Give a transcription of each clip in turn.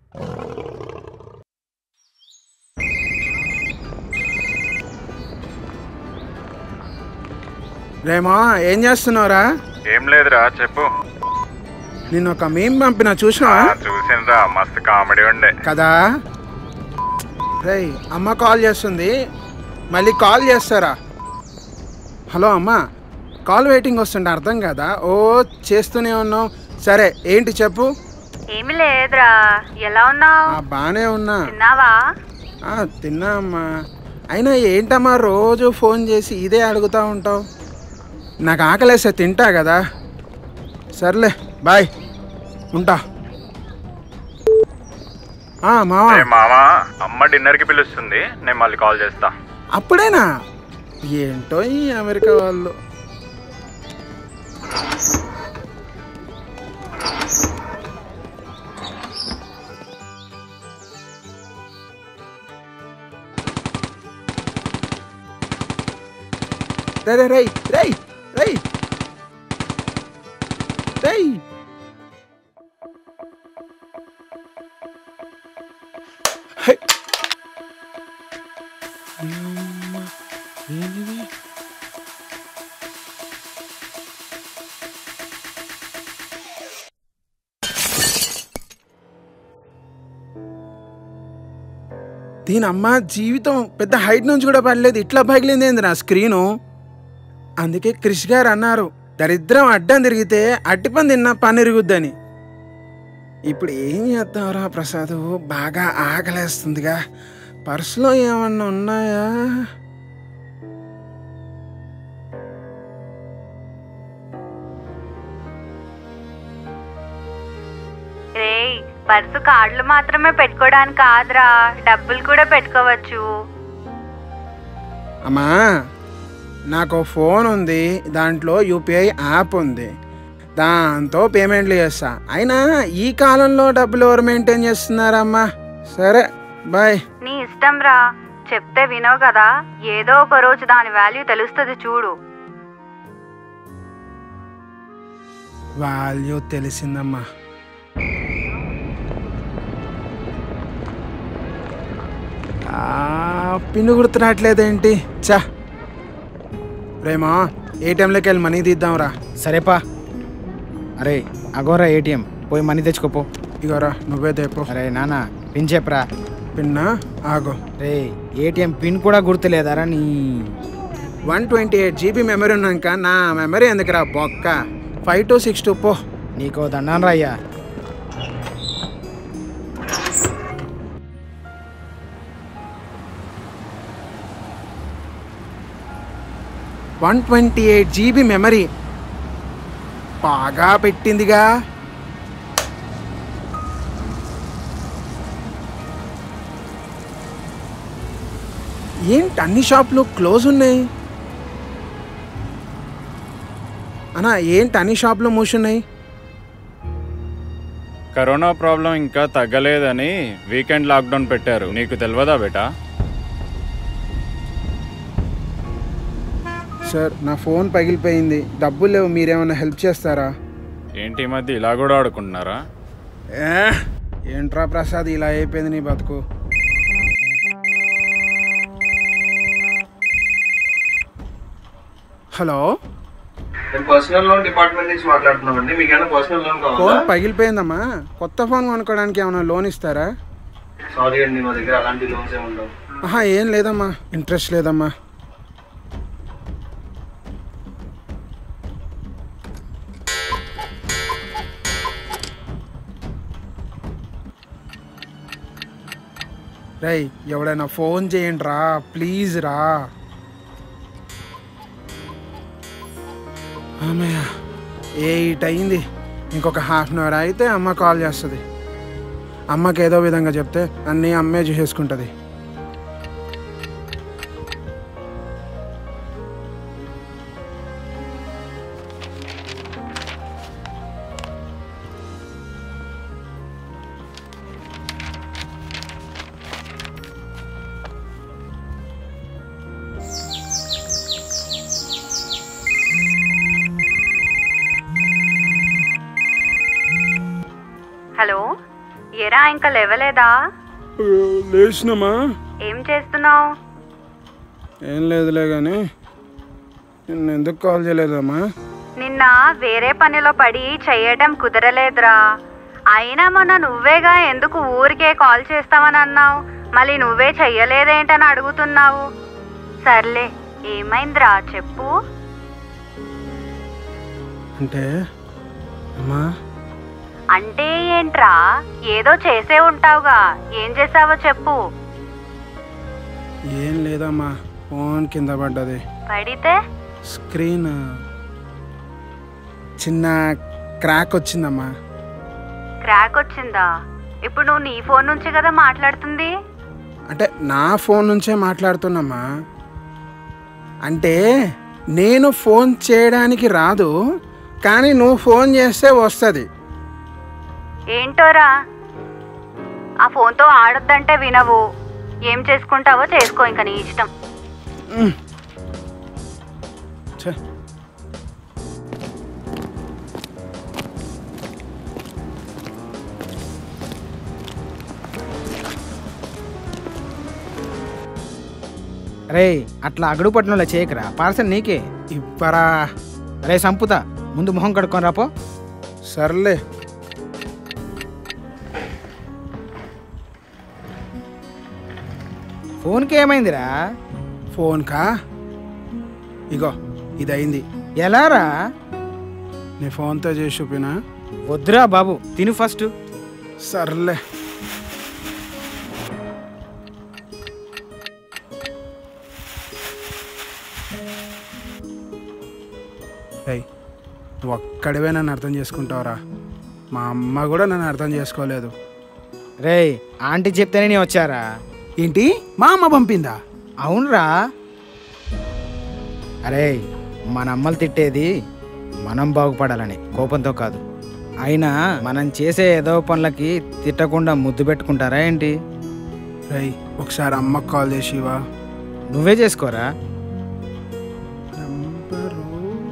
రేమా ఏం చేస్తున్నావురా ఏం లేదురా చెప్పు నిన్న ఒక మేం పంపిన చూసినా ఆ, చూసిండ్రా మస్తు కామెడీ ఉండే కదా రేయ్ అమ్మ కాల్ చేస్తుంది మళ్ళీ కాల్ చేస్తారా హలో అమ్మ కాల్ వెయిటింగ్ వస్తుంటే అర్థం కదా ఓ చేస్తూనే ఉన్నావు సరే ఏంటి చెప్పు ఏమి లేదురా ఎలా ఉన్నావు ఆ, బానే ఉన్నా తిన్నావా ఆ, తిన్నా అమ్మా అయినా ఏంటమ్మా రోజు ఫోన్ చేసి ఇదే అడుగుతూ ఉంటావు నాకు ఆకలేస్తే తింటా కదా సర్లే బాయ్ ఉంటా ఆ, మావా ఏ మామా అమ్మ డిన్నర్ కి పిలుస్తుంది నేను మళ్ళీ కాల్ చేస్తా అప్పుడేనా ఏంటో ఈ అమెరికా వాళ్ళు రే రే రేయ్ రేయ్ రేయ్ రేయ్ హై. అమ్మా, ఏంటిది? దీని అమ్మ జీవితం పెద్ద హైట్ నుంచి కూడా పడలేదు ఇట్లా పగిలింది ఏంది నా స్క్రీను అందుకే క్రిష్ గారు అన్నారు దరిద్రం అడ్డం తిరిగితే అట్టిపని తిన్న పని ఇరుగుద్దని ఇప్పుడు ఏం చేద్దాంరా ప్రసాద్ బాగా ఆకలేస్తుందిగా పర్సులో ఏమన్నా ఉన్నాయా రేయ్ పర్సు కార్డులు మాత్రమే పెట్టుకోవడానికి కాదురా డబ్బులు కూడా పెట్టుకోవచ్చు అమ్మా నాకు ఓ ఫోన్ ఉంది దాంట్లో యూపీఐ యాప్ ఉంది దాంతో పేమెంట్లు చేస్తా అయినా ఈ కాలంలో డబ్బులు ఎవరు మెయింటైన్ చేస్తున్నారమ్మా సరే బాయ్ నీ ఇష్టం రా చెప్తే వినవు కదా ఏదో ఒక రోజు దాని వాల్యూ తెలుస్తుంది చూడు వాల్యూ తెలిసిందమ్మా ఆ, పిన్ను గుర్తురాట్లేదేంటి చా రేమా ఏటీఎంలోకి వెళ్ళి మనీ తీద్దాంరా సరేపా అరే అగోరా ఏటీఎం పోయి మనీ తెచ్చుకోపో ఇగోరా నువ్వే తేపో అరే నాన్న పిన్ చెప్పరా పిన్నా ఆగో రే ఏటీఎం పిన్ కూడా గుర్తులేదారా నీ one twenty eight GB memory ఉన్నాక నా మెమరీ ఎందుకురా బొక్క ఫైవ్ టూ సిక్స్ టూ పో నీకో దండాను రా అయ్యా one twenty eight GB memory బాగా పెట్టిందిగా ఏంటి అన్ని షాపులు క్లోజ్ ఉన్నాయి అన్నా ఏంటి అన్ని షాపులు మూసున్నాయి కరోనా ప్రాబ్లం ఇంకా తగ్గలేదని వీకెండ్ లాక్డౌన్ పెట్టారు నీకు తెలియదా బేటా సార్ నా ఫోన్ పగిలిపోయింది డబ్బులు లేవు మీరేమైనా హెల్ప్ చేస్తారా ఏంటి ఈ మధ్య ఇలా కూడా ఆడుకుంటున్నారా ఏ, ఏంట్రా ప్రసాద్ ఇలా అయిపోయింది నీ బతుకు హలో నేను పర్సనల్ లోన్ డిపార్ట్మెంట్ నుంచి మాట్లాడుతున్నామండి మీకు ఏమైనా పర్సనల్ లోన్ ఫోన్ కావాలా పగిలిపోయిందమ్మా కొత్త ఫోన్ కొనుక్కోవడానికి ఏమైనా లోన్ ఇస్తారా సారీ అండి మా దగ్గర అలాంటి లోన్స్ ఏమి ఉండవు ఆహా ఏం లేదమ్మా ఇంట్రెస్ట్ లేదమ్మా రై ఎవడైనా ఫోన్ చేయండి రా ప్లీజ్ రా అమ్మయ్య ఎయిట్ అయింది ఇంకొక హాఫ్ అన్ అవర్ అయితే అమ్మ కాల్ చేస్తుంది అమ్మకి ఏదో విధంగా చెప్తే అన్నీ అమ్మే చూసేసుకుంటుంది హలో ఎరా ఇంకా లేవలేదా లేచినమ్మా ఏం చేస్తున్నావు ఏం లేదులే కానీ నిన్ను ఎందుకు కాల్ చేయలేదమ్మా నిన్న వేరే పనిలో పడి చెయ్యడం కుదరలేదురా అయినా మొన్న నువ్వేగా ఎందుకు ఊరికే కాల్ చేస్తామని అన్నావు మళ్ళీ నువ్వే చెయ్యలేదేంటని అడుగుతున్నావు సర్లే ఏమైందిరా చెప్పు అంటే అమ్మా అంటే ఏంట్రా ఏదో చేసే ఉంటావుగా ఏం చేసావో చెప్పు ఏం లేదమ్మా ఫోన్ కింద పడ్డది పడితే స్క్రీన్ చిన్న క్రాక్ వచ్చిందమ్మా క్రాక్ వచ్చిందా ఇప్పుడు నువ్వు నీ ఫోన్ నుంచి కదా మాట్లాడుతుంది అంటే నా ఫోన్ నుంచే మాట్లాడుతున్నమ్మా అంటే నేను ఫోన్ చేయడానికి రాదు కానీ నువ్వు ఫోన్ చేస్తే వస్తుంది ఏంటోరా ఆ ఫోన్తో ఆడొద్దంటే వినవు ఏం చేసుకుంటావో చేసుకో ఇంకా నీ ఇష్టం ఛే. రే అట్లా అగడు పట్టణంలో చేయకరా పార్సల్ నీకే ఇవ్వరా రే సంపుతా ముందు మొహం కడుక్కొని రాపో సర్లే ఫోన్కి ఏమైందిరా ఫోన్ కా ఇగో ఇది అయింది ఎలారా నీ ఫోన్తో చేసి చూపినా వద్దురా బాబు తిను ఫస్ట్ సర్లే ఏయ్ నువ్వు ఒక్కడివే నన్ను అర్థం చేసుకుంటావురా మా అమ్మ కూడా నన్ను అర్థం చేసుకోలేదు రే ఆంటీ చెప్తేనే నేను వచ్చారా ఏంటి మా అమ్మ పంపిందా అవునరా అరే మన అమ్మలు తిట్టేది మనం బాగుపడాలని కోపంతో కాదు అయినా మనం చేసే ఏదో పనులకి తిట్టకుండా ముద్దు పెట్టుకుంటారా ఏంటి రేయ్ ఒకసారి అమ్మకు కాల్ చేసివా నువ్వే చేసుకోరా నంబరు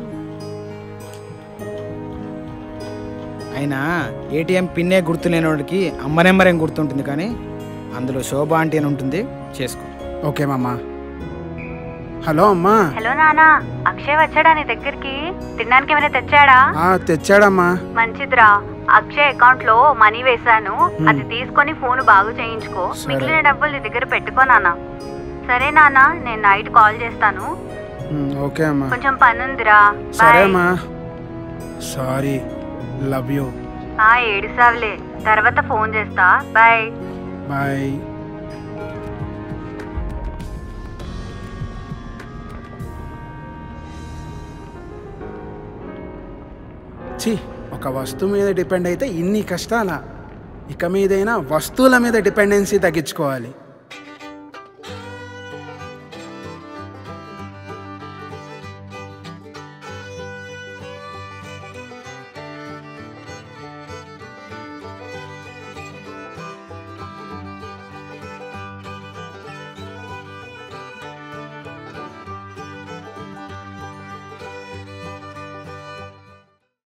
అయినా ఏటీఎం పిన్నే గుర్తు లేనివాడికి అమ్మ నెంబర్ ఏం గుర్తుంటుంది కానీ అందులో శోభ ఆంటీ అని ఉంటుంది చేసుకో ఓకే మామ హలో అమ్మా హలో నానా అక్షయ్ వచ్చాడా నీ దగ్గరికి తినడానికి ఏమైనా తెచ్చాడా ఆ, తెచ్చాడమ్మా మంచిదిరా అక్షయ్ అకౌంట్ లో మనీ వేశాను అది తీసుకొని ఫోన్ బాగు చేయించుకో సరే. మిగిలిన డబ్బులు నీ దగ్గర పెట్టుకో నాన్న సరే నాన్న నేను నైట్ కాల్ చేస్తాను ఉమ్, ఓకే అమ్మా కొంచెం పని ఉందిరా సరే బాయ్ అమ్మా సారీ లవ్ యూ ఆ ఏడుసావులే తర్వాత ఫోన్ చేస్తా బాయ్ బాయ్ ఛీ ఒక వస్తువు మీద డిపెండ్ అయితే ఇన్ని కష్టాలా ఇక మీదైనా వస్తువుల మీద డిపెండెన్సీ తగ్గించుకోవాలి